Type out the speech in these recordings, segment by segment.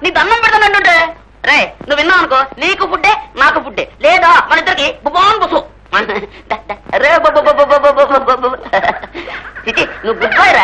నీ దండం పెడతానంటుంటే రే నువ్వు విన్నావు అనుకో నీకు ఫుడ్డే నాకు ఫుడ్డే లేదా మన ఇద్దరికి బుబాన్ బుసు రే బొబ్బ బొబ్బ బొబ్బ బొబ్బ బొబ్బ. చిచి నువ్వు గుడ్ బాయ్ రా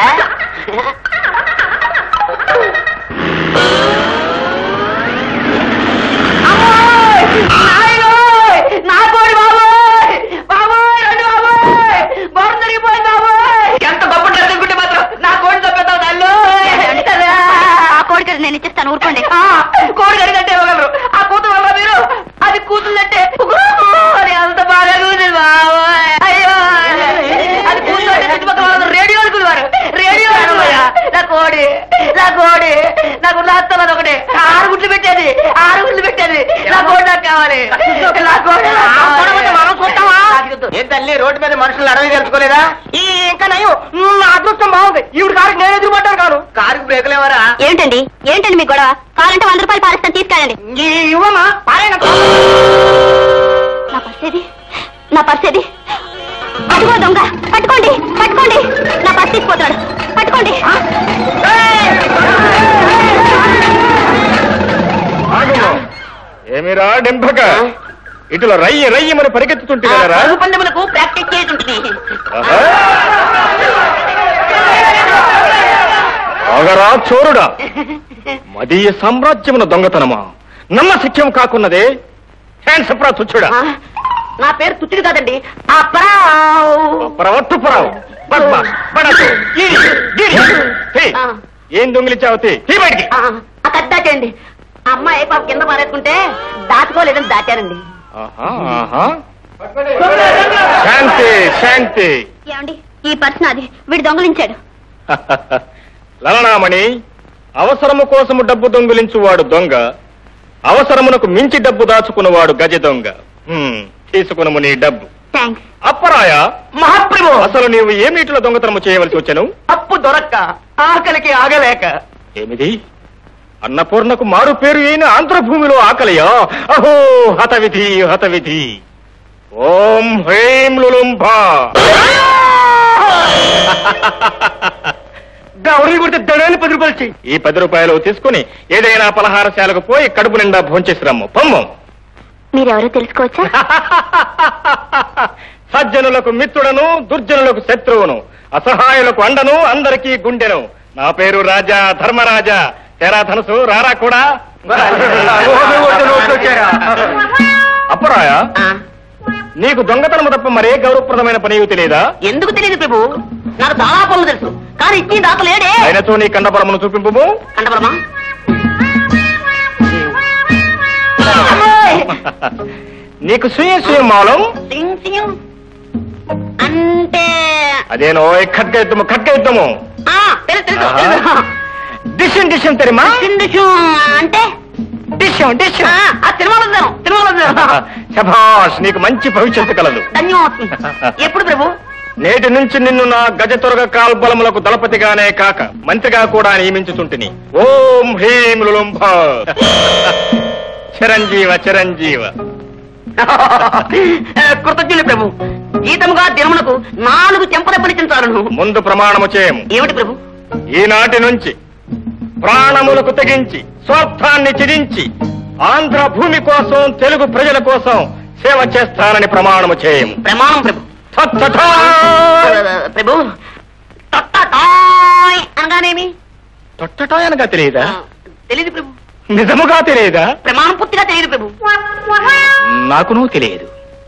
అమ్మోయ్! నాయనోయ్! నా కోడి బాబోయ్! బాబోయ్, రండి బాబోయ్! బోర్డు తిరిగిపోయింది బాబోయ్! ఎంత గొప్ప డ్రెస్ అనుకుంటే మాత్రం నా కోడి తప్పేద్దాం తల్లు ఆ కోడి కదా నేను ఇచ్చేస్తాను ఊరుకోండి కోడి కడిగంటే ఇవ్వగలరు ఆ కూతురు వల్ల మీరు అది కూతురుందంటే అది అంత బాగా కూతుంది బాబోయ్ అయ్యో అది కూతురు చుట్టుపక్కల వాళ్ళు రేడియో అనుకునేవారు రేడియో అనుకున్నారా నా కోడి నా కోడి నాకు నాస్తలేదు ఒకటి ఆరు గుడ్లు పెట్టేది ఆరు గుడ్లు పెట్టేది నా కోడి నాకు కావాలి నా కోడి నాకు కావాలి. మనం చూస్తామా? నాకు ఇది వద్దు. ఏం తల్లి రోడ్డు మీద మనుషులు అడవి తెలుసుకోలేదా ఈ ఇంకా నయం నా అదృష్టం బాగుంది ఈవిడ కారు నేను ఎదురుపడ్డాను కాను కారుకు బ్రేకులు ఎవరా ఏంటండి ఏంటండి మీ గొడవ కావాలంటే వంద రూపాయలు పారిస్తాను తీసుకెళ్ళండి ఇవ్వమా పారేనా నా పర్సేది నా పర్సేది అదిగో దొంగ పట్టుకోండి పట్టుకోండి నా పర్స్ తీసుకుపోతాడు పట్టుకోండి ఆగము. ఏమిరా డెంపక ఇటులో రయ్యి రయ్యి మరి పరిగెత్తుతుంటే కదరా పరుగు పందెములకు ప్రాక్టీస్ చేస్తుంటుంది ఆహా. ఆగరా చోరుడా మదీయ సామ్రాజ్యమున దొంగతనమా నమ్మశక్యం కాకున్నదే హ్యాండ్స్ అప్రా తుచ్చుడా ఆ, నా పేరు తుత్తుడు కాదండి ఆ పరావ్. ప్రవత్తు పరావు పద్మ పడకు గిరి గిరి హే, ఆ. ఏం దొంగిలించావుతి తీ బయటికి ఆ, ఆ కథ దాచండి అమ్మాయి పాప కింద పారేసుకుంటే దాచుకోలేదని దాచారండి ఆహా, ఆహా. శాంతి శాంతి ఏమండి ఈ పర్స్ నాది వీడు దొంగలించాడు లలనామణి అవసరము కోసము డబ్బు దొంగిలించువాడు దొంగ అవసరమునకు మించి డబ్బు దాచుకున్నవాడు గజ దొంగ హ్మ్, తీసుకునము నీ డబ్బు థ్యాంక్స్ అప్పరాయ మహాప్రభు అసలు నీవు ఏమిటిలో దొంగతనము చేయవలసి వచ్చను అప్పు దొరక్క ఆకలికి ఆగలేక ఏమిది అన్నపూర్ణకు మారు పేరు అయిన ఆంధ్రభూమిలో ఆకలియా అహో హతవిధి హతవిధి ఓం హ్రీం లులుంభ గౌరీ కొడితే దడని పది రూపాయలు చెయ్యి ఈ పది రూపాయలు తీసుకుని ఏదైనా పలహారశాలకు పోయి కడుపు నిండా భోంచేసి రమ్ము పొమ్మం మీరెవరో తెలుసుకోవచ్చా సజ్జనులకు మిత్రుడను దుర్జనులకు శత్రువును అసహాయులకు అండను అందరికీ గుండెను నా పేరు రాజా ధర్మరాజా తెరా ధనుసు రారా కూడా అప్పరాయ ఆ, నీకు దొంగతనము తప్ప మరే గౌరవప్రదమైన పని తెలియదా ఎందుకు తెలియదు ప్రభు నాకు చాలా పనులు తెలుసు కానీ ఇచ్చి దాకా లేడే ఆయనతో నీ కండపరమును చూపింపు కంటపడమా నీకు సుయ సుయ మాలం సింగ్ సింగ్ అంటే అదేనో ఖడ్గ యుద్ధము ఖడ్గ యుద్ధము ఆ, తెలుసు తెలుసు ఆహా. తెలుసు డిషన్ డిషన్ తెరిమా సిండుషు అంటే డిషన్ ఆ, డిషన్ ఆ సినిమాలో చూసాను సినిమాలో చూసాను శభాష్ నీకు మంచి భవిష్యత్తు కలదు ధన్యవాదం ఎప్పుడు ప్రభు నేటి నుంచి నిన్ను నా గజ తొరగ కాల్బలములకు దళపతిగానే కాక మంత్రిగా కూడా నియమించుతుంటిని ఓం హ్రీం లులుంభ చిరంజీవ చిరంజీవ కృతజ్ఞులు ప్రభు జీతముగా దినమునకు నాలుగు చెంపల పనిచించాలను ముందు ప్రమాణము చేయము ఏమిటి ప్రభు ఈనాటి నుంచి ప్రాణములకు తెగించి స్వార్థాన్ని చిరించి ఆంధ్ర భూమి కోసం తెలుగు ప్రజల కోసం సేవ చేస్తానని ప్రమాణము చేయము ప్రమాణం ప్రభు తత్తథా. ప్రభు తొట్టటాయ్ అనగానేమి తొట్టటాయనగా తెలియదా ఆ, తెలీదు ప్రభు నిజముగా తెలియదా ప్రమాణం పూర్తిగా తెలియదు ప్రభు నాకును తెలియదు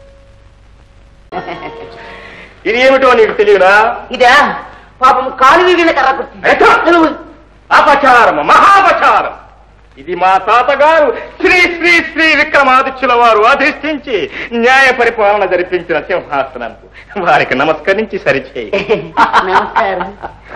ఇది ఏమిటో నీకు తెలియదా ఇదా పాపం కాలు వీగిన కర్ర కుర్చీ. అపచారం మహాపచారం ఇది మా తాతగారు శ్రీ శ్రీ శ్రీ విక్రమాదిత్యుల వారు అధిష్ఠించి న్యాయ పరిపాలన జరిపించిన సింహాసనంకు వారికి నమస్కరించి సరిచేయి నమస్కారం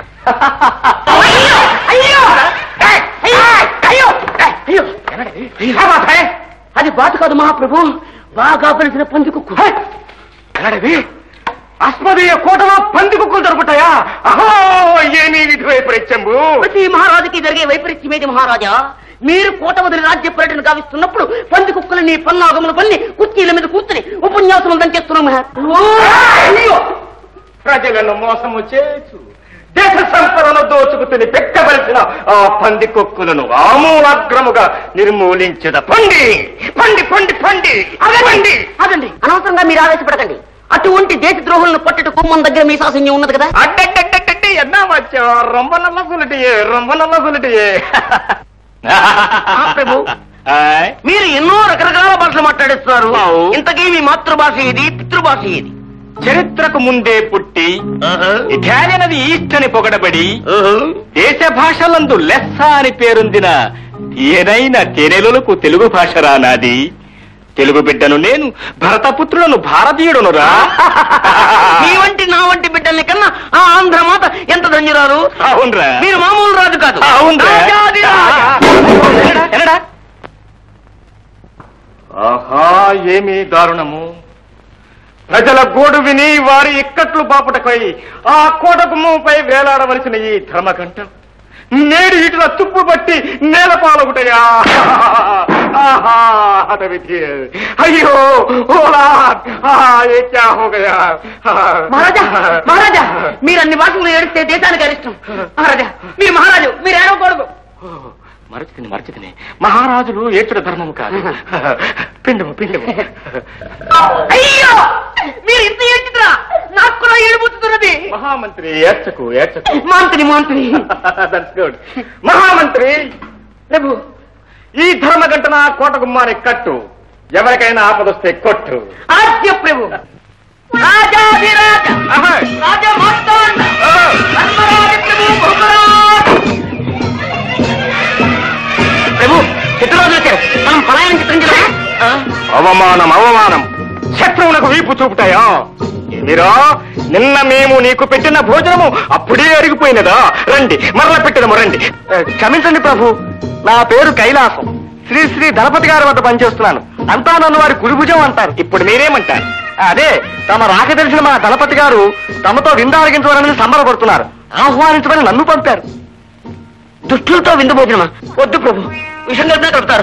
అయ్యో అయ్యో అయ్యో అయ్యో అయ్యో అది బాతు కాదు మహాప్రభు బాగా పెలిసిన పంది కుక్కు ఎన్నడవి అస్మదీయ కోటలో పంది కుక్కలు దొరుకుతాయా అహో ఏమీ విధి వైపరీత్యంబు ప్రతి మహారాజుకి జరిగే వైపరీత్యమేది మహారాజా మీరు కోట వదిలి రాజ్య పర్యటన గావిస్తున్నప్పుడు పంది కుక్కలు నీ పన్నాగములు పన్ని కుర్చీల మీద కూర్చుని ఉపన్యాసములు దంచేస్తున్నాం మహాప్రభు ప్రజలను మోసము చేయొచ్చు దేశ సంపదను దోచుకు తిని పెక్కబలిసిన ఆ పంది కొక్కులను ఆమూలాగ్రముగా నిర్మూలించద పండి పండి పండి పండి పండి అదండి అనవసరంగా మీరు ఆవేశపడకండి అటువంటి దేశ ద్రోహులను పట్టుటకు మన దగ్గర మీ సాసన్యం ఉన్నది కదా అడ్డడ్డడ్డడ్డడ్డి ఎన్నా వచ్చా రొంబ నల్ల సులటియే రొంబ నల్ల సులటియే ప్రభు. ఆయ్. మీరు ఎన్నో రకరకాల భాషలు మాట్లాడేస్తున్నారు అవు. ఇంతకీ మీ మాతృభాష ఏది పితృభాష ఏది చరిత్రకు ముందే పుట్టి ఇటాలియన్ అది ఈస్ట్ అని పొగడబడి దేశ భాషలందు లెస్స అని పేరొందిన తీయనైన తేనెలకు తెలుగు భాష రానాది తెలుగు బిడ్డను నేను భరతపుత్రులను భారతీయుడునురా మీ వంటి నా వంటి బిడ్డల్ని కన్నా ఆ ఆంధ్ర మాత ఎంత ధన్యురాలు అవునరా మీరు మామూలు రాజు కాదు అవునరా రాజాది రాజా. ఎన్నడా? ఆహా ఏమి దారుణము ప్రజల గోడు విని వారి ఇక్కట్లు బాపుటకై ఆ కోటకుమ్మపై వేలాడవలసిన ఈ ధర్మకంఠం నేడు ఇటుల తుప్పు బట్టి నేల పాలగుటయా ఆహా హత విధి అయ్యో ఓలా ఏ క్యా హో గయా మహారాజా మహారాజా మీరు అన్ని భాషలు ఏడిస్తే దేశానికి అరిష్టం మహారాజా మీరు మహారాజు మీరు ఏడవకూడదు మరచితిని మరచితిని మహారాజులు ఏచుడ ధర్మము కాదు పిండము పిండము అయ్యో మీరు ఇంత ఏడ్చిద్రా నాకు కూడా ఏడుపుతున్నది మహామంత్రి ఏడ్చకు ఏడ్చకు మాంత్రి మాంత్రి దట్స్ గుడ్ మహామంత్రి ప్రభు ఈ ధర్మగంటన కోట గుమ్మాని కట్టు ఎవరికైనా ఆపదొస్తే కొట్టు ఆద్య ప్రభు రాజాధిరాజ ఆహా. రాజ మార్తాండ ఆహా. ధర్మరాజ ప్రభు భూపరాజ్. ప్రభు శత్రురాజు వచ్చారు మనం పలాయనం చిత్రించరా అవమానం అవమానం శత్రువులకు వీపు చూపుతాయా ఏమిరా నిన్న మేము నీకు పెట్టిన భోజనము అప్పుడే అరిగిపోయినదా రండి మరల పెట్టడము రండి ఆ, క్షమించండి ప్రభు నా పేరు కైలాసం శ్రీ శ్రీ దళపతి గారి వద్ద పనిచేస్తున్నాను అంతా నన్ను వారి కుడిభుజం అంటారు ఇప్పుడు మీరేమంటారు అదే తమ రాక తెలిసిన మా దళపతి గారు తమతో విందారగించవాలని సంబరపడుతున్నారు ఆహ్వానించమని నన్ను పంపారు దుష్టులతో విందు భోజనమా వద్దు ప్రభు విషం కలిపినా కలుపుతారు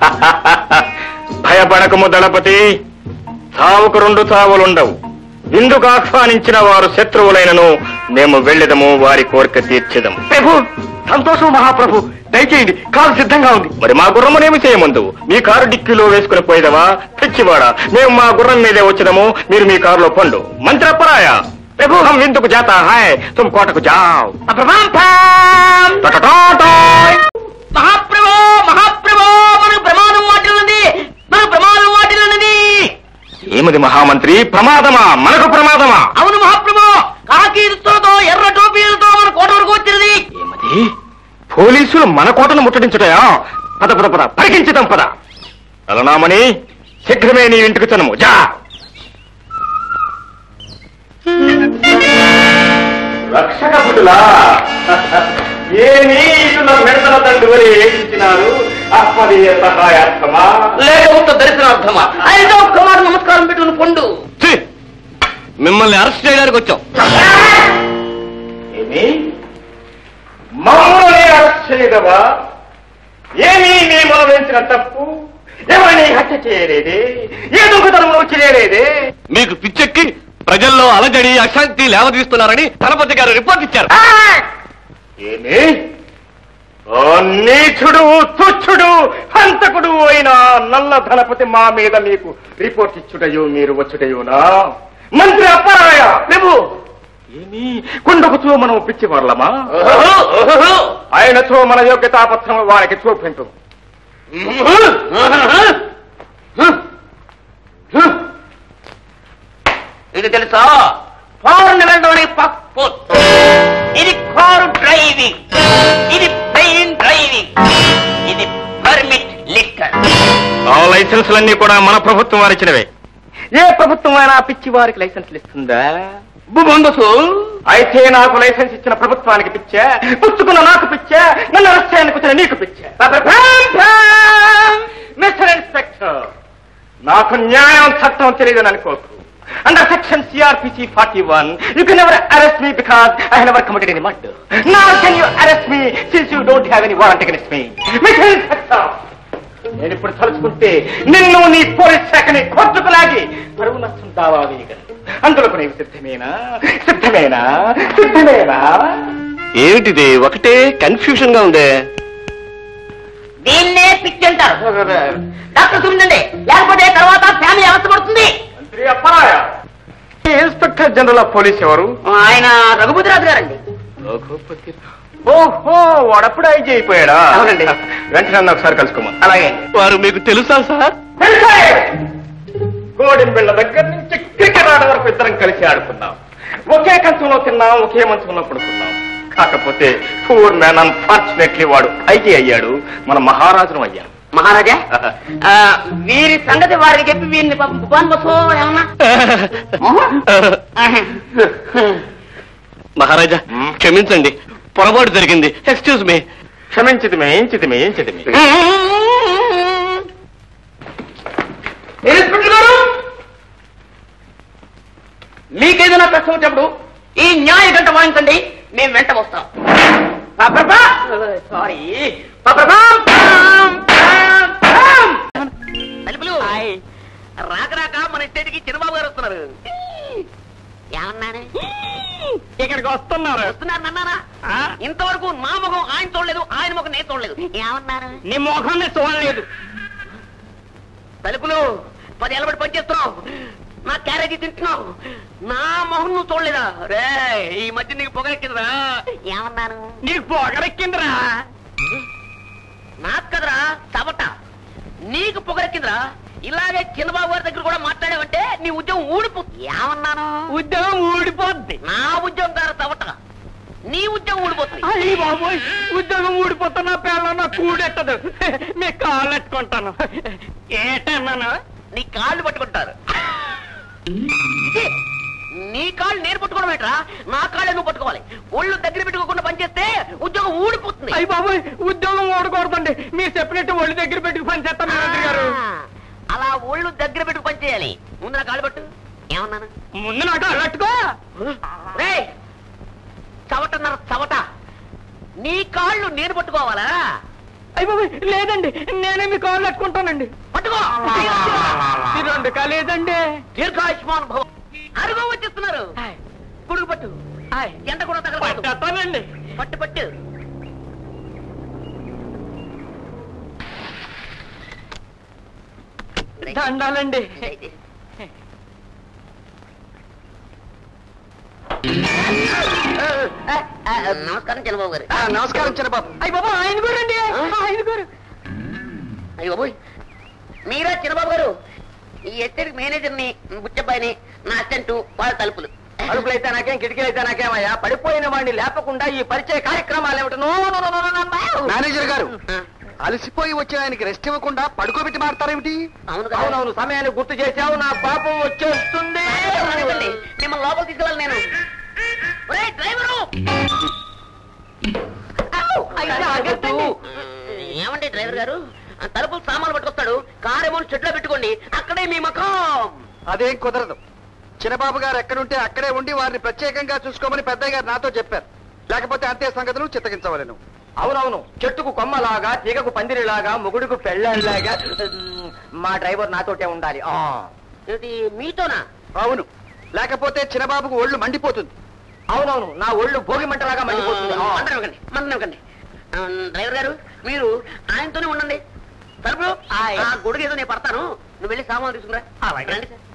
భయపడకము దళపతి చావుకు రెండు చావులుండవు ఇందుకు ఆహ్వానించిన వారు శత్రువులైనను మేము వెళ్ళదము వారి కోరిక తీర్చదము ప్రభు సంతోషం మహాప్రభు దయచేయండి కారు సిద్ధంగా ఉంది మరి మా గుర్రమునేమి చేయమందు మీ కారు డిక్కీలో వేసుకుని పోయేదవా పిచ్చివాడా మేము మా గుర్రం మీదే వచ్చదము మీరు మీ కారులో పండు మంత్రపరాయ ప్రభు హం విందుకు జాతా హాయ్ తుమ్ కోటకు జావ్ అప్రభాంభాం. టటటాటాయ్. మహాప్రభో మహాప్రభో మనకు ప్రమాదం వాటిల్లుంది మనకు ప్రమాదం వాటిల్లున్నది ఏమిది మహామంత్రి ప్రమాదమా మనకు ప్రమాదమా అవును మహాప్రభో కాకి దుస్తులతో ఎర్ర టోపీలతో మన కోట వరకు వచ్చినది ఏమది పోలీసులు మన కోటను ముట్టడించుటయా పద పద పద పరికించుదాం పద అలనామని శీఘ్రమే నీ ఇంటికి చనుము జా రక్షక పుటులా ఏమీ ఇటుల మెడతల తండ్రి వలి ఏమిచ్చినారు అప్పదీయ సహాయార్థమా లేకపోతే దర్శనార్థమా అయితే ఒక్క మాట నమస్కారం పెట్టుకుని పొండు మిమ్మల్ని అరెస్ట్ చేయడానికి వచ్చాం ఏమి మమ్మల్ని అరెస్ట్ చేయదవా ఏమీ మేము అనుభవించిన తప్పు ఎవరిని హత్య చేయలేదే ఏ దొంగతనంలో చేయలేదే మీకు పిచ్చెక్కి ప్రజల్లో అలజడి అశాంతి లేవదీస్తున్నారని ధనపతి గారు రిపోర్ట్ ఇచ్చారు ఏమి ఓ నీచుడు తుచ్చుడు హంతకుడు అయిన నల్ల ధనపతి మా మీద మీకు రిపోర్ట్ ఇచ్చుటయో మీరు వచ్చుటయోనా మంత్రి అప్పారాయ ప్రభు ఏమి కుండకుతో మనం పిచ్చి వాళ్ళమా ఆయనతో మన యోగ్యతాపత్రం వారికి చూపించు ఇది తెలుసా ఫారెన్ వెళ్ళడానికి పాస్పోర్ట్ ఇది కారు డ్రైవింగ్ ఇది ప్లెయిన్ డ్రైవింగ్ ఇది పర్మిట్ లిక్కర్ ఆ లైసెన్సులన్నీ కూడా మన ప్రభుత్వం వారిచ్చినవే ఏ ప్రభుత్వం అయినా పిచ్చి వారికి లైసెన్సులు ఇస్తుందా బొందసు అయితే నాకు లైసెన్స్ ఇచ్చిన ప్రభుత్వానికి పిచ్చా పుచ్చుకున్న నాకు పిచ్చా నన్ను అరెస్ట్ చేయడానికి వచ్చిన నీకు పిచ్చా మిస్టర్ ఇన్స్పెక్టర్ నాకు న్యాయం చట్టం తెలియదని అనుకోకు under section CrPC forty one you can ever arrest me because I never committed any murder నా can you arrest me since you don't have any warrant against me mister inspector నేను ఇప్పుడు తలుచుకుంటే నిన్ను నీ పోలీస్ శాఖని కొట్టుకులాగి పరువు నష్టం దావా వేయగలను అందులో నీవు సిద్ధమేనా సిద్ధమేనా సిద్ధమేనా ఏమిటిది ఒకటే కన్ఫ్యూషన్ గా ఉందే దీన్నే పిచ్చి అంటారు డాక్టర్ చూడండి లేకపోతే తర్వాత ఫ్యామిలీ అవస్థ పడుతుంది మంత్రి అప్పరాయ ఈ ఇన్స్పెక్టర్ జనరల్ ఆఫ్ పోలీస్ ఎవరు ఆయన రఘుపతిరాజు గారండి రఘుపతి ఓహో వాడప్పుడు ఐజీ అయిపోయాడా అవునండి. వెంటనే నన్ను ఒకసారి కలుసుకోమా అలాగే వారు మీకు తెలుసా సార్ గోడెం బిళ్ళ దగ్గర నుంచి క్రికెట్ ఆట వరకు ఇద్దరం కలిసి ఆడుకున్నాం ఒకే కంచంలో తిన్నాం ఒకే మంచంలో పడుకున్నాం కాకపోతే పూర్ మ్యాన్ అన్ఫార్చునేట్లీ వాడు ఐజీ అయ్యాడు మన మహారాజును అయ్యాం మహారాజా ఆ, వీరి సంగతి వారికి చెప్పి వీరిని పాపం బస్సు ఏమన్నా మహారాజా మ్మ్. క్షమించండి పొరపాటు జరిగింది ఎక్స్క్యూజ్ మీ క్షమించితిమే ఏంచితిమే ఏంచితిమే ఇన్స్పెక్టర్ గారు మీకేదైనా ప్రశ్న వచ్చినప్పుడు ఈ న్యాయ గంట వాయించండి మేము వెంట వస్తాం సారీ తలుపులు రాక రాక మన స్టేట్కి చిన్నబాబు గారు వస్తున్నారు ఏమన్నాను ఇక్కడికి వస్తున్నారు వస్తున్నారు అన్నారా ఇంతవరకు నా ముఖం ఆయన చూడలేదు ఆయన ముఖం నేను చూడలేదు ఏమన్నారు నీ మొహాన్ని చూడలేదు తలుపులు పది ఏళ్ళబడి పనిచేస్తున్నావు నా క్యారేజీ తింటున్నావు నా మొహం నువ్వు చూడలేదా రే ఈ మధ్య నీకు పొగరెక్కిందిరా ఏమన్నాను నీకు పొగరెక్కిందిరా నాకు కదరా చవట నీకు పొగరెక్కిందిరా ఇలాగే చిన్నబాబు గారి దగ్గర కూడా మాట్లాడావంటే నీ ఉద్యోగం ఊడిపో ఏమన్నాను ఉద్యోగం ఊడిపోద్ది నా ఉద్యోగం గారు చవట నీ ఉద్యోగం ఊడిపోతుంది అయ్యి బాబోయ్ ఉద్యోగం ఊడిపోతున్నా పేర్లో నా కూడెట్టదు మీ కాళ్ళు ఎట్టుకుంటాను ఏటన్నాను నీ కాళ్ళు పట్టుకుంటారు ఛీ! నీ కాళ్ళు నేను పట్టుకోవడం ఏంట్రా నా కాళ్ళే నువ్వు పట్టుకోవాలి ఒళ్ళు దగ్గర పెట్టుకోకుండా పనిచేస్తే ఉద్యోగం ఊడిపోతుంది అయ్యి బాబోయ్ ఉద్యోగం ఓడకూడదండి మీరు చెప్పినట్టు ఒళ్ళు దగ్గర పెట్టుకు పని చేస్తాను మంత్రి గారు ఆ, అలా ఒళ్ళు దగ్గర పెట్టుకు పనిచేయాలి ముందు నా కాళ్ళు పట్టు ఏమన్నాను ముందు నాకు అలట్టుకో రే చవటన్నారు చవట నీ కాళ్ళు నేను పట్టుకోవాలా అయ్యి బాబోయ్ లేదండి నేనే మీ కాళ్ళు ఎట్టుకుంటానండి పట్టుకో ఈ రెండు కాలేదండి దీర్ఘాయుష్మాన్ భవ అరుగు వచ్చేస్తున్నారు పుడుగు పట్టు ఎండ కూడా తగలకూడదు పట్టేస్తానండి పట్టు పట్టు దండాలండి నమస్కారం చంద్రబాబు గారు నమస్కారం చిరబాబు అయ్యి బాబా ఆయన గారండి ఆయన గారు అయ్యో బాబోయ్ మీరా చిన్నబాబు గారు ఈ ఎస్టేట్ మేనేజర్ ని బుచ్చబ్బాయిని నా అసిస్టెంట్ వాళ్ళ తలుపులు అడుపులైతే నాకేం కిటికీలైతే నాకేమయ్యా పడిపోయిన వాడిని లేపకుండా ఈ పరిచయ కార్యక్రమాలు ఏమిటి no, no, no, no, no, no, no. Manager గారు ఆ, అలసిపోయి వచ్చే ఆయనకి రెస్ట్ ఇవ్వకుండా పడుకోబెట్టి మారతారేమిటి అవును కదా అవునవును సమయాన్ని గుర్తు చేశావు నా పాపం వచ్చేస్తుంది రానివ్వండి. మిమ్మల్ని లోపల తీసుకెళ్ళాలి నేను ఒరేయ్, డ్రైవరు ఔ! అయ్యో, ఆగొద్దు. ఏమండి డ్రైవర్ గారు ఆ తలుపులు సామాన్లు పట్టుకొస్తాడు కారు ఏమో చెట్లో పెట్టుకోండి అక్కడే మీ మకం అదేం కుదరదు చిన్నబాబు గారు ఎక్కడుంటే అక్కడే ఉండి వారిని ప్రత్యేకంగా చూసుకోమని పెద్దయ్య గారు నాతో చెప్పారు లేకపోతే అంతే సంగతులు చిత్తగించవలను అవునవును చెట్టుకు కొమ్మలాగా తీగకు పందిరిలాగా మొగుడుకు పెళ్ళలాగా మా డ్రైవర్ నాతోటే ఉండాలి ఆ ఏంటి మీతోనా అవును లేకపోతే చిన్నబాబుకు ఒళ్ళు మండిపోతుంది అవునవును నా ఒళ్ళు భోగి మంటలాగా మండిపోతుంది ఆ. మంటనివ్వకండి మంటనివ్వకండి ఆ, డ్రైవర్ గారు మీరు ఆయనతోనే ఉండండి తలుపులు ఆయ్. ఆ గొడుగు ఏదో నేను పడతాను నువ్వు వెళ్ళి సామాన్లు తీసుకురా అలాగే. రండి sir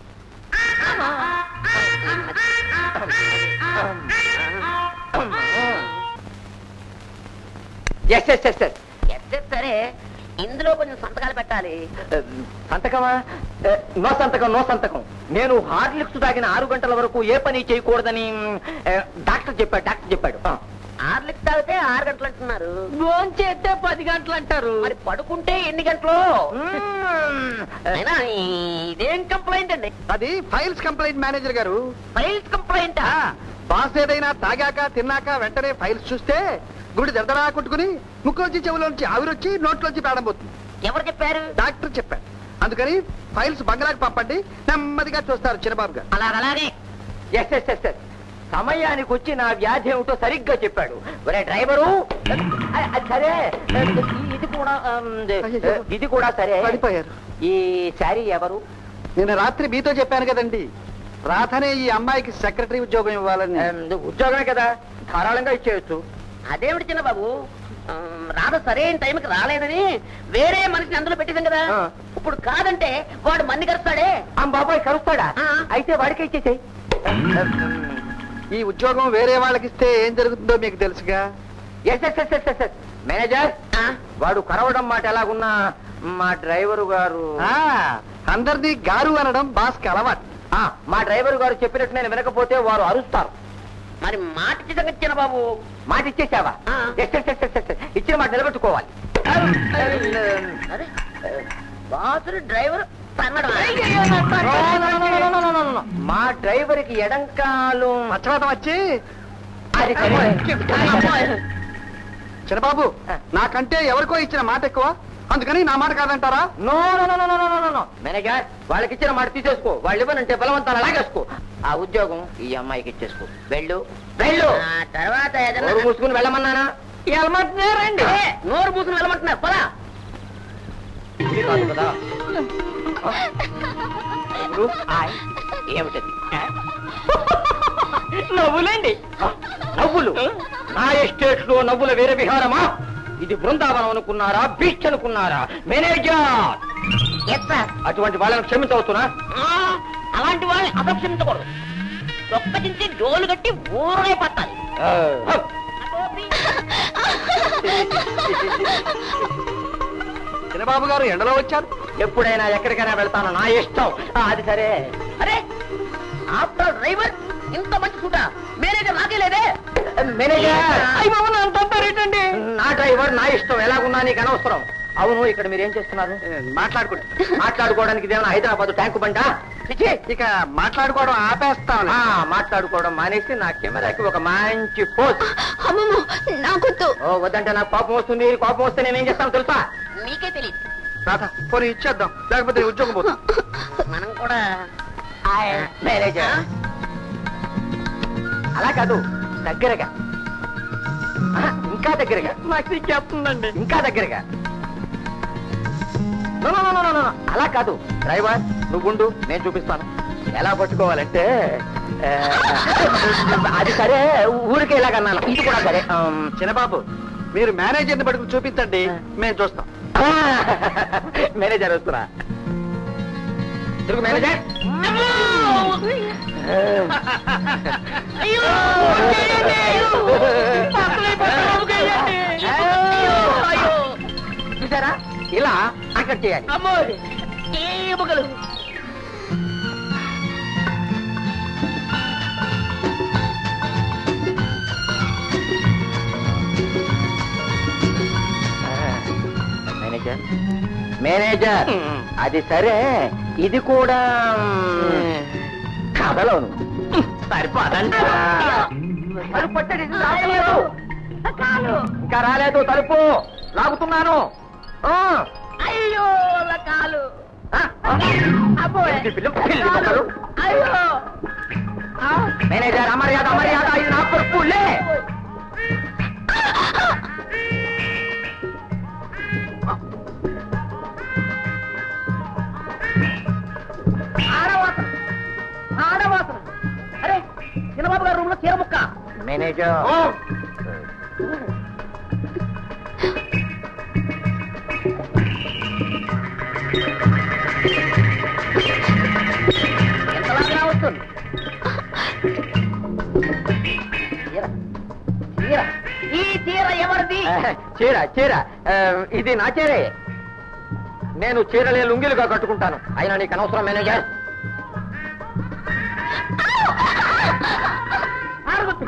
yes yes yes yes yes సరే ఇందులో కొంచెం సంతకాలు పెట్టాలి సంతకమా ఏ, నో సంతకం నో సంతకం నేను హార్లిక్స్ తాగిన ఆరు గంటల వరకు ఏ పని చేయకూడదని ఏ, డాక్టర్ చెప్పాడు డాక్టర్ చెప్పాడు ఆ. ఆర్లిక్స్ తాగితే ఆరు గంటలు అంటున్నారు చేస్తే పది గంటలు అంటారు మరి పడుకుంటే ఎన్ని గంటలు అయినా ఇదేం కంప్లైంట్ అండి అది ఫైల్స్ కంప్లైంట్ మేనేజర్ గారు ఫైల్స్ కంప్లైంట్ బాస్ ఏదైనా తాగాక తిన్నాక వెంటనే ఫైల్స్ చూస్తే గుడి దెబ్బలా కొట్టుకుని ముక్కులోంచి చెవులోంచి ఆవిరొచ్చి నోట్లోంచి ప్రారంభమవుతుంది ఎవరు చెప్పారు డాక్టర్ చెప్పారు అందుకని ఫైల్స్ బంగ్లాకి పంపండి నెమ్మదిగా చూస్తారు చిన్నబాబు గారు అలా అలాగే ఎస్ ఎస్ ఎస్ ఎస్ సమయానికి వచ్చి నా వ్యాధి ఏమిటో సరిగ్గా చెప్పాడు ఒరే డ్రైవరు అ- అది సరే ఇది కూడా ఆమ్, అయ్యయ్యో. ఇది కూడా సరే పడిపోయారు ఈ శారీ ఎవరు నిన్న రాత్రి మీతో చెప్పాను కదండి రాధనే ఈ అమ్మాయికి సెక్రటరీ ఉద్యోగం ఇవ్వాలని ఏం, ఉద్యోగమే కదా ధారాళంగా ఇచ్చేయచ్చు అదేమిటి చిన్న బాబు ఆ, రాధ సరైన టైంకి రాలేదని వేరే మనిషిని అందులో పెట్టేశాం కదా ఆ. ఇప్పుడు కాదంటే వాడు మన్ని కరుస్తాడే ఆ బాబాయ్ కలుస్తాడా ఆ. అయితే వాడికి ఇచ్చేసేయ్ ఈ ఉద్యోగం వేరే వాళ్ళకి ఇస్తే ఏం జరుగుతుందో మీకు తెలుసుగా yes yes yes yes yes yes manager ఆ, వాడు కరవడం మాట ఎలాగున్నా మా డ్రైవరు గారు ఆ, అందరినీ గారు అనడం బాస్కి అలవాటు ఆ, మా డ్రైవర్ గారు చెప్పినట్టు నేను వినకపోతే వారు అరుస్తారు మరి మాట ఇచ్చి సంగతి చిన్న బాబు మాట ఇచ్చేసావా ఆ. Yes yes yes yes yes. ఇచ్చిన మాట నిలబెట్టుకోవాలి అరే బాసులు డ్రైవర్ తన్నడం No, no, no, no, no, no, no, no, no. మా డ్రైవర్ కి ఎడంకాలు పచ్చవాతం వచ్చి అది సరే. చిన్నబాబు నాకంటే ఎవరికో ఇచ్చిన మాట ఎక్కువ అందుకని నా మాట కాదంటారా no no no no no no no manager వాళ్ళకి ఇచ్చిన మాట తీసేసుకో వాళ్ళు ఇవ్వనంటే బలవంతాలు అలాగేసుకో ఆ ఉద్యోగం ఈ అమ్మాయికి ఇచ్చేసుకో వెళ్ళు వెళ్ళు ఆ తర్వాత ఏదైనా నోరు మూసుకుని వెళ్ళమన్నానా వెళ్ళమంటున్నారండి ఏ, నోరు మూసుకుని వెళ్ళమంటున్నారు పదా ఇది కాదు కదా ఇప్పుడు ఆయ్, ఏమిటది నవ్వులేండి నవ్వులు నా ఎస్టేట్ లో నవ్వుల వేరే విహారమా ఇది బృందావనం అనుకున్నారా బీచ్ అనుకున్నారా మేనేజర్ ఎస్ సార్ అటువంటి వాళ్ళని క్షమించవచ్చునా ఆ, అలాంటి వాళ్ళని అసక్షించకూడదు తొక్కచించి డోలు కట్టి ఊరే పట్టాలి చిన్నబాబు గారు ఎండలో వచ్చారు ఎప్పుడైనా ఎక్కడికైనా వెళ్తాను నా ఇష్టం ఆ, అది సరే అరే ఆఫ్టర్ డ్రైవర్ ఇంత మంచి సూట మేనేజర్ నాకే లేదే మేనేజర్ అయ్య బాబు, నా అంత అంటారేంటండి? నా డ్రైవర్ నా ఇష్టం ఎలాగున్నా నీకు అనవసరం అవును ఇక్కడ మీరు ఏం చేస్తున్నారు మాట్లాడుకుంటా మాట్లాడుకోవడానికి ఇదేమైనా హైదరాబాద్ ట్యాంకు బండా చిచి. ఇక మాట్లాడుకోవడం ఆపేస్తాం ఆ, మాట్లాడుకోవడం మానేసి నా కెమెరాకి ఒక మంచి పోజ్ అమ్మమ్మ నాకొద్దు ఓ వద్దంటే నాకు కోపం వస్తుంది కోపం వస్తే నేనేం చేస్తాను తెలుసా మీకే తెలియదు రాధ పోనీ ఇచ్చేద్దాం లేకపోతే ఈ ఉద్యోగం పోతుంది మనం కూడా మేనేజర్ అలా కాదు దగ్గరగా ఆ, ఇంకా దగ్గరగా నాకు చెప్తుందండి ఇంకా దగ్గరగా No, no, no, no, no, no, no. అలా కాదు డ్రైవర్ నువ్వుండు నేను చూపిస్తాను ఎలా పట్టుకోవాలంటే ఆ, అది సరే ఊరికే ఇలాగన్నాను ఇది కూడా సరే ఆమ్, చిన్నబాబు మీరు మేనేజర్ని పట్టుకుని చూపించండి మేము చూస్తాం ఆ, మేనేజర్ వస్తున్నా తిరుగు మేనేజర్ అయ్యో వదిలేయండి, అయ్యో. పక్కలే పక్కలోకి వేయండి. అయ్యో, అయ్యో. చూసారా ఇలా అక్కడ చేయాలి అమ్మో ఏమగలు మేనేజర్ మేనేజర్ అది సరే ఇది కూడా మ్, కథలోను సరిపోదండి తలుపు పట్టండి, ఇది రాలేదు. ఇంకా రాలేదు తలుపు లాగుతున్నాను ఆ, అయ్యో లకాలు ఆ, ఆ. అబ్బోయ్. ఏంటి పిల్లు? పిల్లి మొక్కలు? అయ్యో ఆ. మేనేజర్ అమర్యాద అమర్యాద ఇది నా తప్పులే ఆడవాసన ఆడవాసన అరే చిన్నబాబు గారు రూమ్ లో చీర ముక్క మేనేజర్ ఎంతలాగా వస్తుంది చీర చీర ఈ చీర ఎవరిది చీర చీర ఆ, ఇది నా చీరే నేను చీరలే లుంగిలుగా కట్టుకుంటాను అయినా నీకు అనవసరం మేనేజర్ ఆడగొత్తు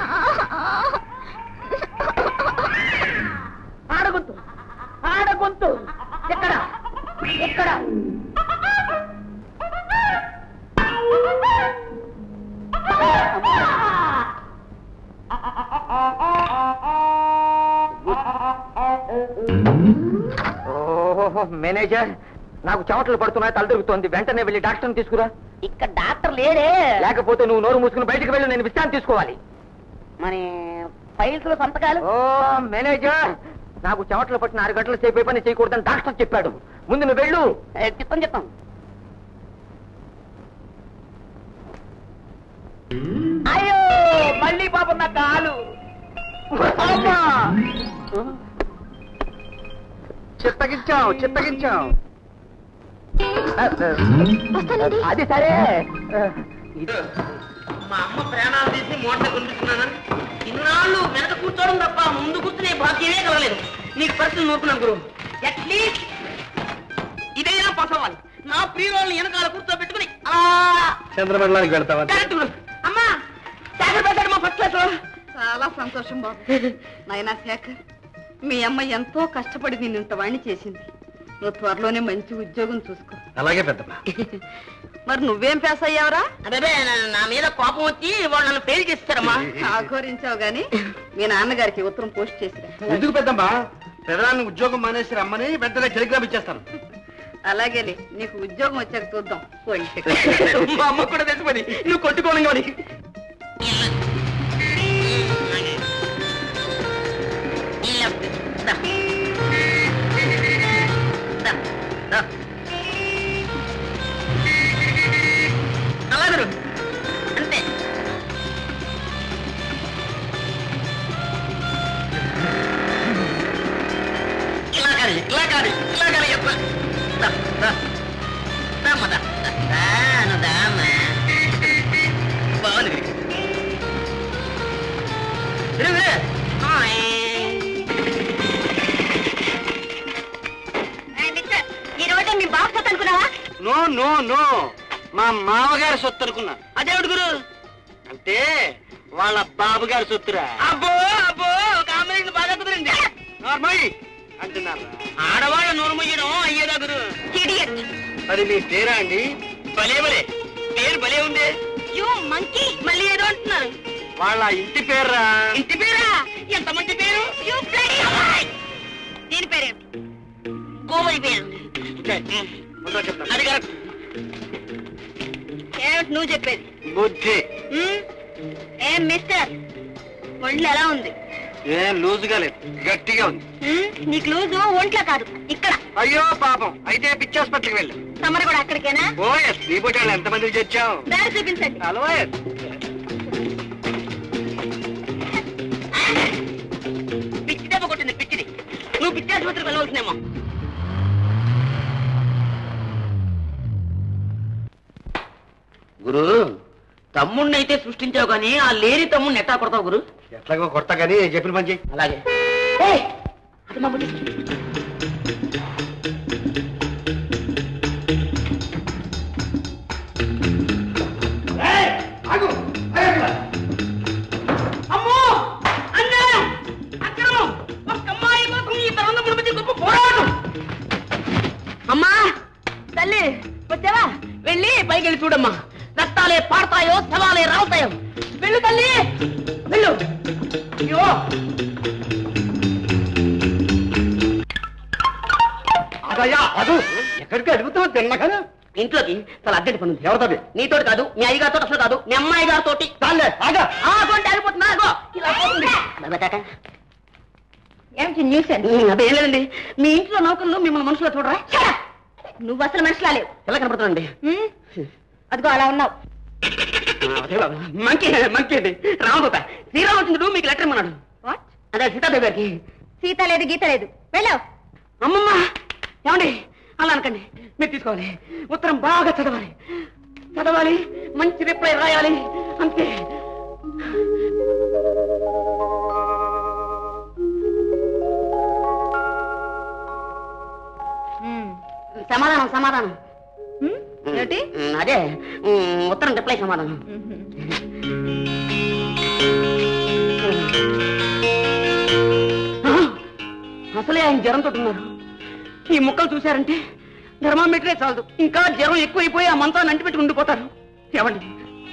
ఆడగొత్తు ఆడగొంతు ఎక్కడ ఎక్కడ ఓహో మేనేజర్ నాకు చెమటలు పడుతున్నాయి తల తిరుగుతోంది వెంటనే వెళ్ళి డాక్టర్ని తీసుకురా ఇక్కడ డాక్టర్ లేడే లేకపోతే నువ్వు నోరు మూసుకుని బయటకు వెళ్ళి నేను విశ్రాంతి తీసుకోవాలి మరి ఫైల్స్ లో సంతకాలు ఓ మేనేజర్ నాకు చెమటలు పట్టిన ఆరు గంటల సేపు ఏ పని చేయకూడదని డాక్టర్ చెప్పాడు ముందు నువ్వు వెళ్ళు ఏ, చెప్తాం చెప్తాం అయ్యో మళ్ళీ పాపం నా కాలు అమ్మా చిత్తగించాం చిత్తగించాం అది సరే మా అమ్మ ప్రాణాలు తీసి మూట కొనిపిస్తున్నానని ఇన్నాళ్ళు వెనక కూర్చోవడం తప్ప ముందు కూర్చునే భాగ్యమే కలగలేదు నీకు పరిస్థితి నూరుకున్నాను గురు అట్లీస్ట్ ఇదైనా పాస్ అవ్వాలి నా ప్రియురాలను వెనకాల కూర్చోబెట్టుకుని అలా చంద్రమండలానికి వెళ్తావా కరెక్ట్ గురు. అమ్మా శేఖర్ పెట్టాడు మా ఫస్ట్ క్లాస్ చాలా సంతోషం బాబు నాయనా శేఖర్ మీ అమ్మ ఎంతో కష్టపడి నిన్ను ఇంత వాణ్ణి చేసింది నువ్వు త్వరలోనే మంచి ఉద్యోగం చూసుకో అలాగే పెద్దమ్మ మరి నువ్వేం పాస్ అయ్యావురా అదే నా మీద కోపం వచ్చి వాళ్ళు నన్ను ఫెయిల్ చేస్తారమ్మా ఆఘోరించావు గాని మీ నాన్నగారికి ఉత్తరం పోస్ట్ చేసిరా ఎందుకు పెద్దమ్మ పెదనాన్ని ఉద్యోగం మానేసి రమ్మని వెంటనే టెలిగ్రామ్ ఇచ్చేస్తాను అలాగేలే నీకు ఉద్యోగం వచ్చాక చూద్దాం పోయి మా అమ్మ కూడా తెలిసిపోయి నువ్వు కొట్టుకోను కానీ అలాగరు అంతే ఇలా కాదు ఇలా కాదు ఇలా కాదు చెప్ప దా, దా. దామ్మ, దా. దా, దాను, దామ్మ. బాగుంది విరు, విరు. హాయ్. ఈ రోజే మీ బాక్స్ అనుకున్నావా నో నో నో మా మామగారి సొత్తు అనుకున్నా అదేమిటి గురు అంటే వాళ్ళ బాబు గారి సొత్తురా అబ్బో అబ్బో కాంబినేషన్ బాగా కుదిరింది నార్మల్ అంటున్నారా ఆడవాళ్ళ నోరు మొయ్యడం అయ్యేదా గురు ఇడియట్ అది మీ పేరా అండి భలే భలే పేరు భలే ఉంది యూ మంకీ మళ్ళీ ఏదో అంటున్నారు వాళ్ళ ఇంటి పేర్రా ఇంటి పేరా ఎంత మంచి పేరు యూ బ్లడీ దీని పేరేమిటి గోవరి పేరు ముందు చెప్తాను అది కరెక్ట్ ఏమిటి నువ్వు చెప్పేది బుద్ధి ఉమ్? ఏం మిస్టర్ ఒళ్ళు ఎలా ఉంది ఏం లూజుగా లేదు గట్టిగా ఉంది ఉమ్? నీకు లూజు ఒంట్లో కాదు ఇక్కడ అయ్యో పాపం అయితే పిచ్చి హాస్పిటల్కి వెళ్ళు తమరు కూడా అక్కడికేనా ఓ ఎస్ నీ పుట్టి వాళ్ళు ఎంతమందికి తెచ్చావు దారి చూపించండి హలో ఎస్ పిచ్చి దెబ్బ కొట్టింది పిచ్చిది నువ్వు పిచ్చి ఆసుపత్రికి వెళ్ళవలసినేమో గురు తమ్ముడిని అయితే సృష్టించావు కానీ ఆ లేని తమ్ముడిని ఎట్టా కొడతావు గురు ఎట్లాగో కొడతా కానీ నేను చెప్పిన పని చెయ్యి అలాగే ఏయ్, అది మా బుద్ధి. అమ్మో అన్యాయం అక్రమం ఒక్క అమ్మాయి కోసం ఈ తరుణముల మధ్య గొప్ప పోరాటం అమ్మా తల్లి వచ్చావా వెళ్ళి పైకి వెళ్ళి చూడమ్మా రక్తాలే పాడతాయో శవాలే రావుతాయో వెళ్ళు తల్లి వెళ్ళు అయ్యో అదయ్యా అదు ఎక్కడికి అడుగుతావు తిన్నగా ఇంట్లోకి చాలా అర్జెంట్ పని ఉంది ఎవరితో నీతోటి కాదు మీ అయ్యగారితో అసలు కాదు మీ అమ్మాయి గారితో చాలే ఆగా ఆగోండి ఆగిపోతున్నా ఆగో ఇలా పోతుంది. బాబా తాత. ఏమిటి న్యూస్ అండి ఉమ్, అదే ఏం లేదండి మీ ఇంట్లో నౌకర్లు మిమ్మల్ని మనుషులో చూడరా నువ్వు అసలు మనిషిలా లేవు ఎలా కనపడుతుందండి ఉమ్? అదిగో అలా ఉన్నావు అదే బాబా మంచి మంచి అండి రామదూత శ్రీరామచంద్రుడు మీకు లెటర్ ఇమ్మన్నాడు వాట్ అదే సీతాదేవి గారికి సీత లేదు గీత లేదు వెళ్ళావు అమ్మమ్మ ఏమండి అలా అనకండి మీరు తీసుకోవాలి ఉత్తరం బాగా చదవాలి చదవాలి మంచి రిప్లై రాయాలి అంతే సమాధానం సమాధానం ఉమ్? ఏమిటి ఉమ్, అదే ఉమ్, ఉత్తరం రిప్లై సమాధానం ఆ, అసలే ఆయన జ్వరంతో ఉన్నారు ఈ ముక్కలు చూశారంటే థర్మామీటరే చాలదు ఇంకా జ్వరం ఎక్కువైపోయి ఆ మంచాన్ని అంటిపెట్టి ఉండిపోతారు ఏమండి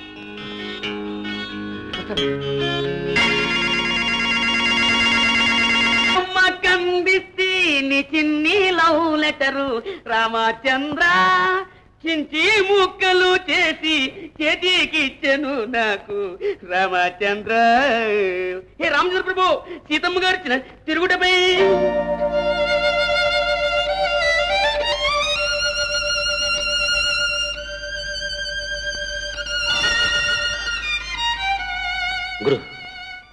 అమ్మ కందిస్తే నీ చిన్ని లవ్ లెటరు రామచంద్ర చించి ముక్కలు చేసి చేతికిచ్చెను నాకు రామచంద్ర హే రామచంద్ర ప్రభు సీతమ్మ గారు ఇచ్చిన తిరుగుటపై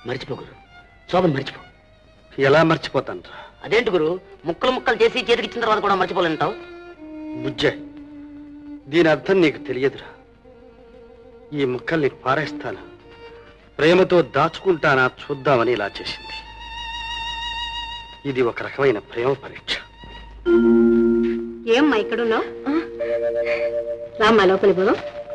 మర్చిపో గురు శోభన్ మర్చిపో ఎలా మర్చిపోతాను రా అదేంటి గురు ముక్కలు ముక్కలు చేసి చేతికిచ్చిన తర్వాత కూడా మర్చిపోలేంటావు బుజ్జే దీని అర్థం నీకు తెలియదురా ఈ ముక్కల్ని పారేస్తానా ప్రేమతో దాచుకుంటానా చూద్దామని ఇలా చేసింది ఇది ఒక రకమైన ప్రేమ పరీక్ష ఏమ్మా ఇక్కడున్నావు రామ్మా లోపలి పోదాం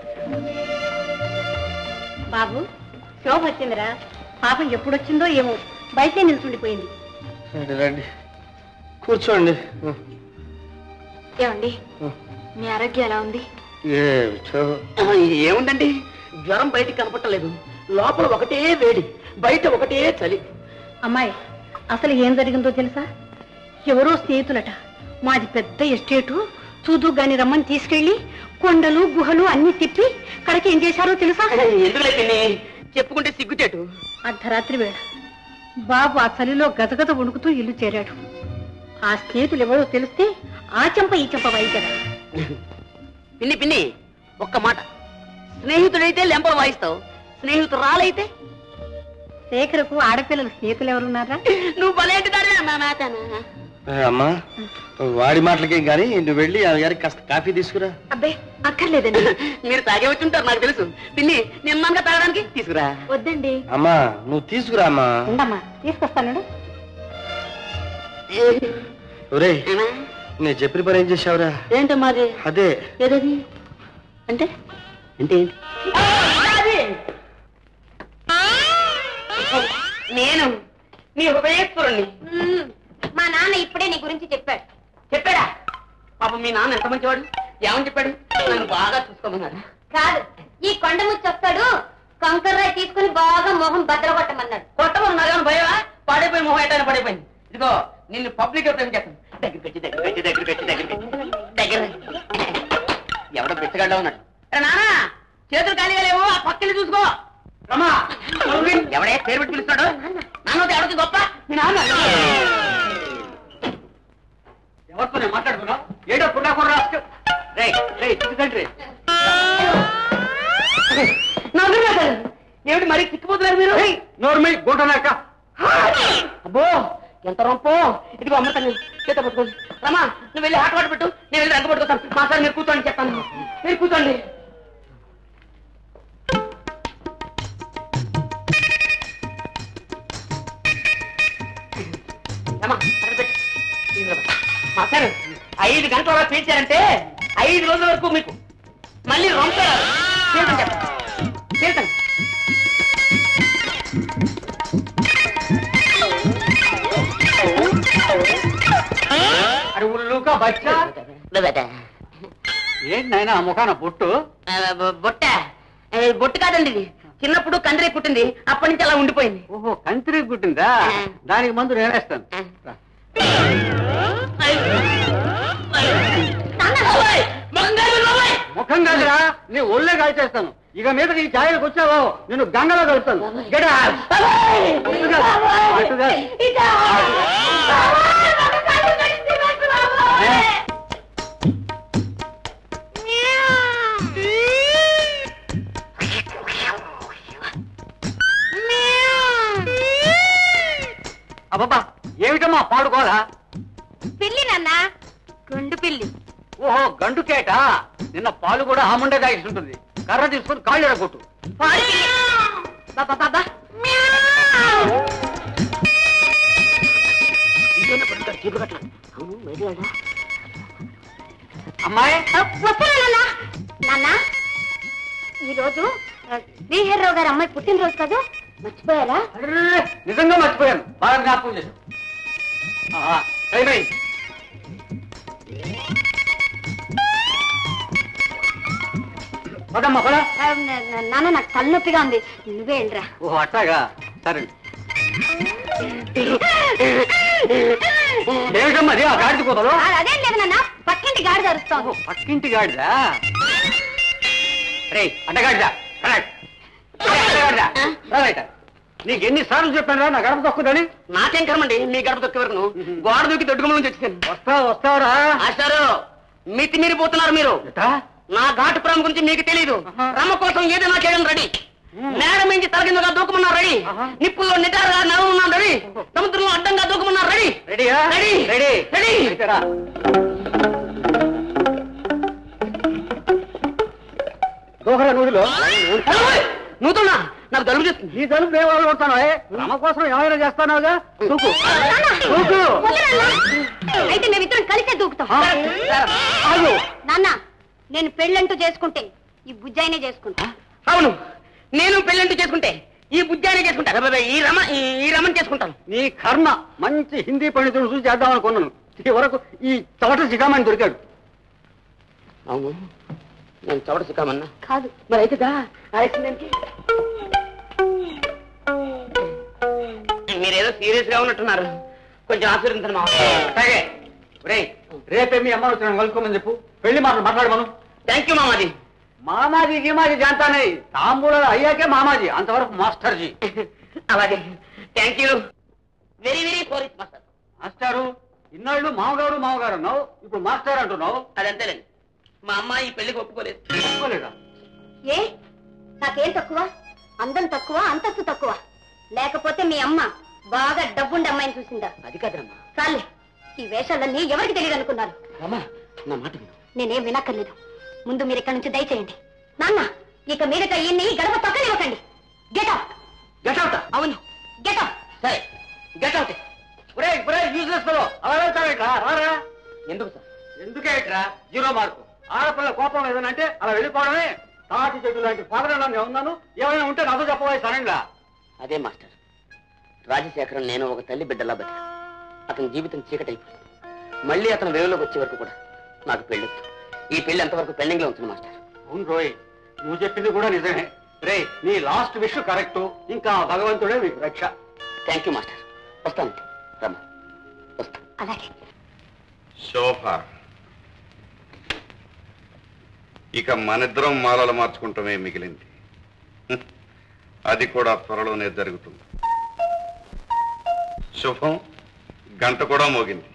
బాబు శోభ వచ్చిందిరా పాపం ఎప్పుడొచ్చిందో ఏమో బయటే నిల్చుండిపోయింది రండి రండి కూర్చోండి ఏమండి మీ ఆరోగ్యం ఎలా ఉంది ఏమిటో ఏముందండి జ్వరం బయటికి కనపట్టలేదు లోపల ఒకటే వేడి బయట ఒకటే చలి అమ్మాయి అసలు ఏం జరిగిందో తెలుసా ఎవరో స్నేహితులట మాది పెద్ద ఎస్టేటు చూదు గాని రమ్మని తీసుకెళ్లి కొండలు గుహలు అన్ని తిప్పి కడకి ఏం చేశారో తెలుసా ఎందుకులే చెప్పుకుంటే సిగ్గుచేటు అర్ధరాత్రి వేళ బాబు ఆ చలిలో గజగజ వణుకుతూ ఇల్లు చేరాడు ఆ స్నేహితులు ఎవరో తెలిస్తే ఆ చెంప ఈ చెంప వైద్యరా పిన్ని పిన్ని ఒక్క మాట స్నేహితుడైతే లెంపలు వాయిస్తావు స్నేహితురాలైతే శేఖరకు ఆడపిల్లల స్నేహితులు ఎవరున్నారా నువ్వు బలేంటి దానివే అమ్మా మాతనా ఏ, అమ్మా వాడి మాటలకేం కానీ నువ్వు వెళ్ళి ఆ గారికి కాస్త కాఫీ తీసుకురా అబ్బే అక్కర్లేదండి మీరు తాగే వచ్చి ఉంటారు నాకు తెలుసు పిన్ని నిమ్మగా తాగడానికి తీసుకురా వద్దండి అమ్మా నువ్వు తీసుకురా అమ్మా ఉండమ్మా తీసుకొస్తాను ఒరే నేను చెప్పిన పని ఏం చేశావురా ఏంటమ్మా అది అదే ఏదది అంటే అంటే ఏంటి నేను నీ హృదయేశ్వరుణ్ణి మా నాన్న ఇప్పుడే నీ గురించి చెప్పాడు చెప్పాడా పాపం మీ నాన్న ఎంత మంచివాడు ఏమని చెప్పాడు నన్ను బాగా చూసుకోమన్నాడు కాదు ఈ కొండ ముచ్చి వస్తాడు కంకర్రాయి తీసుకుని బాగా మొహం భద్రపట్టమన్నాడు కొట్టమని నాకేమైనా భయమా పాడైపోయి మొహం ఎట్టైనా పడిపోయింది ఇదిగో నిన్ను పబ్లిక్ ప్రేమ చేస్తాను దగ్గర పెట్టి దగ్గర పెట్టి దగ్గర పెట్టి దగ్గర పెట్టి దగ్గర ఎవడో బిచ్చగాడ్డా ఉన్నాడు రే నాన్న చేతులు ఖాళీగా లేవు ఆ పక్కని చూసుకో రమా ఎవడే పేరు పెట్టి పిలుస్తాడు నాన్న ఎవరికి గొప్ప మీ నాన్న ఎవరితో నేను మాట్లాడుతున్నావు ఏడో పున్నా కూడా రాసుకో రే రే చిక్కుతండ్రి ఏమిటి మరి చిక్కిపోతున్నారు మీరు నోర్మి గుంటనాక అబ్బో ఎంత రొంపో ఇదిగో అమృతం చేత పట్టుకోండి రమా నువ్వు వెళ్ళి హాట్ వాటర్ పెట్టు నేను వెళ్ళి రంగ పట్టుకొస్తాను మా సార్ మీరు కూర్చోండి చెప్తాను మీరు కూర్చోండి రమా, అక్కడ పెట్టు. తీసుకురా. మా సార్ ఐదు గంటల వరకు పీల్చారంటే ఐదు రోజుల వరకు మీకు మళ్ళీ రొంప చేతండి చెప్పండి చేతండి అరే ఉల్లుక బచ్చా ఏంటి నాయన ఆ ముఖాన బొట్టు ఆ, బొ- బొట్ట ఏ, బొట్టు కాదండి ఇది చిన్నప్పుడు కందిరే కుట్టింది అప్పటి నుంచి అలా ఉండిపోయింది ఓహో కంతిరి గుట్టిందా దానికి మందు నేనేస్తాను రా. ముఖం కాదురా నీ ఒళ్ళే కాల్చేస్తాను ఇక మీద నీ ఛాయలకు వచ్చావో నేను గంగలో కలుపుతాను Get out. అటుగా, అటుగా. అబ్బబ్బా ఏమిటమ్మా పాడుకోవాలా పిల్లి నాన్న గుండు పిల్లి ఓహో గండు కేట నిన్న పాలు కూడా ఆ ముండే తాగిసి ఉంటుంది కర్ర తీసుకొని కాళ్ళు ఎడగొట్టు బాబా బాబా అమ్మాయి వస్తానా నాన్న ఈరోజు శ్రీహర్రావు గారి అమ్మాయి పుట్టినరోజు కదా మర్చిపోయారా అర్రే, నిజంగా మర్చిపోయాను బాగా జ్ఞాపకం చేశాను ఆహా, టైం అయింది. పదమ్మా పద ఆ, న- న- నాన్న నాకు తలనొప్పిగా ఉంది నువ్వే వెళ్ళరా ఓహో అట్టాగా సరే ఏమిటమ్మా అది ఆ గాడిద కూతలు ఆ, అదేం లేదు నాన్న పక్కింటి గాడి జరుస్తోంది ఓహో, పక్కింటి గాడిదా రే అడ్డగాడిదా కరెక్ట్ అడ్డగాడిదా రైట్ నీకు ఎన్ని సార్లు చెప్పాను రా నా గడప తొక్కుదని నాకేం కర్మండి మీ గడప తొక్కే వరకు గోడ దూకి దొడ్డుగుమ్మ నుంచి వచ్చేసాను వస్తావు వస్తావురా మాస్టారు మితి పోతున్నారు మీరు ఎట్టా? నా ఘాటు ప్రేమ గురించి మీకు తెలియదు రమ్మ కోసం ఏదైనా చేయడం రెడీ నేల మించి తలకిందుగా దూకమన్నారు రెడీ నిప్పుల్లో నిటారుగా నడవమన్నారు రెడీ సముద్రంలో అడ్డంగా దూకమన్నారు రెడీ రెడీయా రెడీ రెడీ రెడీ అయితే రా. దూకరా నూతిలో నూతున్నా నాకు జలుబు చేస్తుంది నీ తలుపు ఏ వాళ్ళు కొడతాను రమ కోసం ఏమైనా చేస్తానావుగా దూకు దూకు అయితే మేమిద్దరం కలిసే దూకుతాం ఆగు నాన్న నేను పెళ్ళంటూ చేసుకుంటే ఈ బుజ్జాయినే చేసుకుంటా అవును నేను పెళ్ళంటూ చేసుకుంటే ఈ బుద్ధాన్ని చేసుకుంటా అబ్బబ్బే, ఈ రమ ఈ- ఈ రమని చేసుకుంటాను నీ కర్మ మంచి హిందీ పండితుడు చూసి చేద్దాం అనుకున్నాను ఈ వరకు ఈ చవట సిగామని దొరికాడు అవును నేను చవట సిక్కామన్నా కాదు మరి అయితే దా ఆలస్యందానికి మీరేదో సీరియస్ గా ఉన్నట్టున్నారు కొంచెం ఆశీర్వదించండి మా అలాగే రేయ్ రేపే మీ అమ్మ వచ్చిన కలుసుకోమని చెప్పు పెళ్లి మాటలు మాట్లాడమను థ్యాంక్ యూ మామాజీ మామాజీ గీమాజీ జాంతానే తాంబూలాలు అయ్యాకే మామాజీ అంతవరకు మాస్టర్జీ అలాగే thank you very very sorry master మాస్టారు ఇన్నాళ్ళు మామగారు మామగారు అన్నావు ఇప్పుడు మాస్టర్ అంటున్నావు అదంతేలేండి మా అమ్మాయి ఈ పెళ్లికి ఒప్పుకోలేదు ఒప్పుకోలేదా ఏ నాకేం తక్కువ అందం తక్కువ అంతస్తు తక్కువ లేకపోతే మీ అమ్మ బాగా డబ్బుండి అమ్మాయిని చూసిందా అది కాదమ్మా చాలే ఈ వేషాలన్నీ ఎవరికి తెలియదు అనుకున్నారు రమ్మా నా మాట విను నేనేం వినక్కర్లేదు ముందు మీరు ఇక్కడి నుంచి దయచేయండి నాన్న ఇక మీదట ఈయన్ని గడప పక్కన ఇవ్వకండి గెట్ అవుట్ గెట్ అవుట్ అవును గెట్ అవుట్ సరే గెట్ అవుట్ ఒరే ఒరే యూజ్లెస్ ఫెలో అలా వెళ్తావేట్రా రారా ఎందుకు సార్ ఎందుకే ఇట్రా జీరో మార్కు ఆడపిల్ల కోపం ఏదైనా అంటే అలా వెళ్ళిపోవడమే తాటి చెట్టు లాంటి ఫాదర్ నేను ఉన్నాను ఏమైనా ఉంటే నాతో చెప్పబోయే సడన్గా అదే మాస్టర్ రాజశేఖరం నేను ఒక తల్లి బిడ్డలా బతికా అతని జీవితం చీకటైపోయింది మళ్ళీ అతను వెలుగులోకి వచ్చే వరకు కూడా నాకు పెళ్ళొద్దు ఈ పెళ్లి ఎంతవరకు పెండింగ్ లో ఉంటుంది మాస్టర్ అవును రోయ్ నువ్వు చెప్పింది కూడా నిజమే రే నీ లాస్ట్ విష్ కరెక్ట్ ఇంకా భగవంతుడే మీకు రక్ష థ్యాంక్ యూ మాస్టర్ వస్తాను రమ్మా వస్తా అలాగే శోభ ఇక మనిద్దరం మాలలు మార్చుకుంటమే మిగిలింది హ్మ్. అది కూడా త్వరలోనే జరుగుతుంది శుభం గంట కూడా మోగింది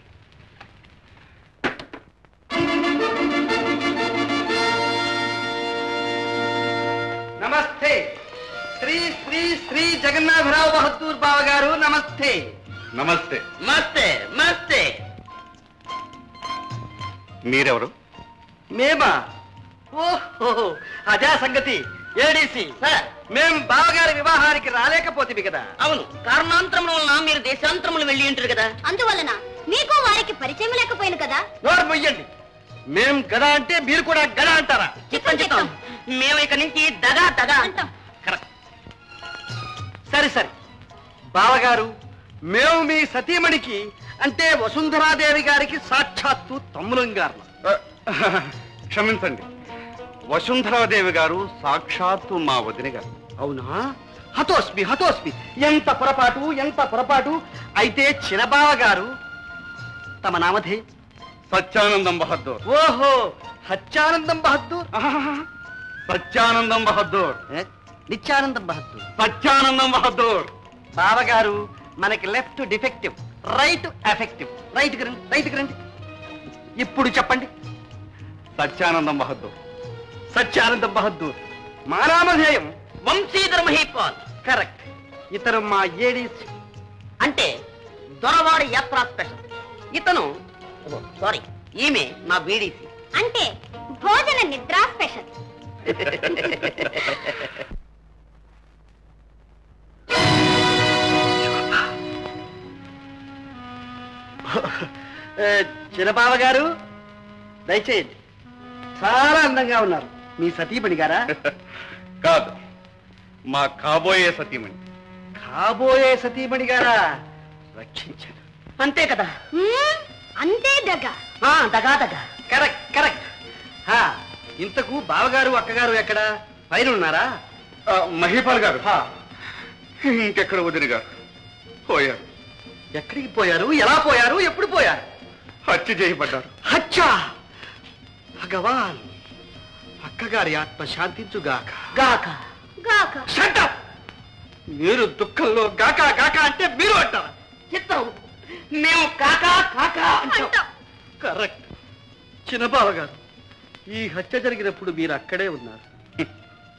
నమస్తే శ్రీ శ్రీ శ్రీ జగన్నాథరావు బహదూర్ బావ గారు నమస్తే నమస్తే మస్తే మస్తే మీరెవరు మేమా ఓహో అదే సంగతి ఏడీసీ సార్ మేం బావగారి వివాహానికి రాలేకపోతే కదా అవును కారణాంతరముల వలన మీరు దేశాంతరములు వెళ్ళి ఉంటారు కదా అందువలన మీకు వారికి పరిచయం లేకపోయింది కదా నోరు మొయ్యండి మేం గద అంటే మీరు కూడా గద అంటారా చిత్తం చిత్తం మేము ఇక నుంచి దగా దగా అంటాం కరెక్ట్ సరే సరే బావగారు మేము మీ సతీమణికి అంటే వసుంధరాదేవి గారికి సాక్షాత్తు తమ్ములం గారు క్షమించండి వసుంధరాదేవి గారు సాక్షాత్తు మా వదిన గారు అవునా హతోస్మి హతోస్మి ఎంత పొరపాటు ఎంత పొరపాటు అయితే చిన్నబావ గారు తమ నామధే సత్యానందం బహద్దూర్ ఓహో హత్యానందం బహద్దూర్ ఆహాహా. సత్యానందం బహద్దూర్ ఏ? నిత్యానందం బహద్దూర్ సత్యానందం బహద్దూర్ బావగారు మనకి left defective right effective right రండి రైట్ రండి ఇప్పుడు చెప్పండి సత్యానందం బహద్దూర్ సత్యానందం బహద్దూర్ మా నామధేయం వంశీధర మహీపాల్ కరెక్ట్ ఇతరు మా ఏడీసీ అంటే దొరవాడి యాత్రా స్పెషల్ ఇతను సారీ ఈమె మా బీడీసీ అంటే భోజన నిద్ర స్పెషల్ చిన్నబావ గారు దయచేయండి చాలా అందంగా ఉన్నారు మీ సతీమణి గారా కాదు మా కాబోయే సతీమణి కాబోయే సతీమణి గారా రక్షించండి అంతే కదా హ్మ్, అంతే దగ్గ ఆ, దగా దగా కరెక్ట్ కరెక్ట్ హా, ఇంతకు బావగారు అక్కగారు ఎక్కడ పైన ఉన్నారా ఆ, మహీపాల్ గారు ఇంకెక్కడ వదిన గారు పోయారు ఎక్కడికి పోయారు ఎలా పోయారు ఎప్పుడు పోయారు హత్య చేయబడ్డారు హచ్చా భగవాన్ అక్కగారి ఆత్మ శాంతించుగాక గాక గాక Shut up! మీరు దుఃఖంలో గాక గాక అంటే మీరు అంటారా చిత్తం మేము కాకా కాకా అంటాం అంటాం కరెక్ట్ చిన్నబావ గారు ఈ హత్య జరిగినప్పుడు మీరు అక్కడే ఉన్నారు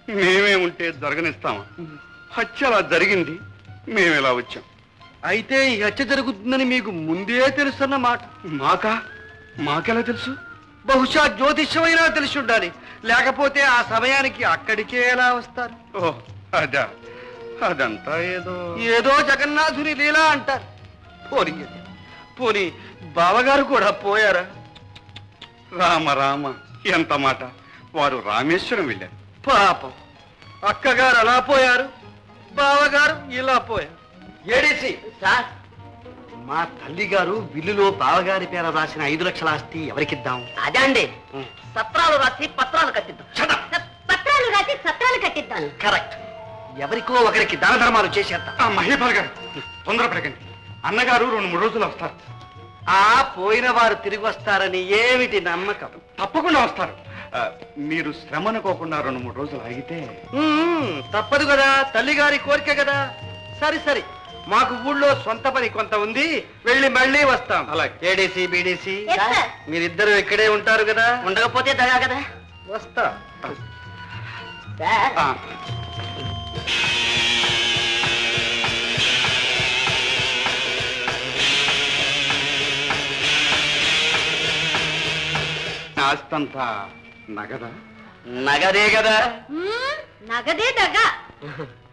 మేమే ఉంటే జరగనిస్తామా హత్య అలా జరిగింది మేము ఇలా వచ్చాం అయితే ఈ హత్య జరుగుతుందని మీకు ముందే తెలుసన్న మాట మాకా మాకెలా తెలుసు బహుశా జ్యోతిష్యమైనా తెలిసి ఉండాలి లేకపోతే ఆ సమయానికి అక్కడికే ఎలా వస్తారు ఓ అదా అదంతా ఏదో ఏదో జగన్నాథుని లీలా అంటారు పోనీ పోనీ బావగారు కూడా పోయారా రామ రామ ఎంత మాట వారు రామేశ్వరం వెళ్ళారు పాపం అక్కగారు అలా పోయారు బావగారు ఇలా పోయారు ఏడీసీ సార్ మా తల్లిగారు బిల్లులో బావగారి పేర రాసిన ఐదు లక్షల ఆస్తి ఎవరికిద్దాం అదే అండి సత్రాలు రాసి పత్రాలు కట్టిద్దాం పత్రాలు రాసి సత్రాలు కట్టిద్దాను కరెక్ట్ ఎవరికో ఒకరికి దాన ధర్మాలు చేసేద్దాం ఆ మహేపాల్ గారు తొందరపడకండి అన్నగారు రెండు మూడు రోజులు వస్తారు ఆ పోయిన వారు తిరిగి వస్తారని ఏమిటి నమ్మకం తప్పకుండా వస్తారు ఆ, మీరు శ్రమ అనుకోకుండా రెండు మూడు రోజులు ఆగితే మ్మ్, తప్పదు కదా తల్లిగారి కోరిక కదా సరి సరి మాకు ఊళ్ళో సొంత పని కొంత ఉంది వెళ్ళి మళ్ళీ వస్తాం అలాగే. ADC BDC Yes, sir. మీరిద్దరు ఇక్కడే ఉంటారు కదా ఉండకపోతే దగా కదా వస్తా సార్ ఆ, ఆస్తంతా నగదా నగదే కదా మ్మ్, నగదే దగ్గ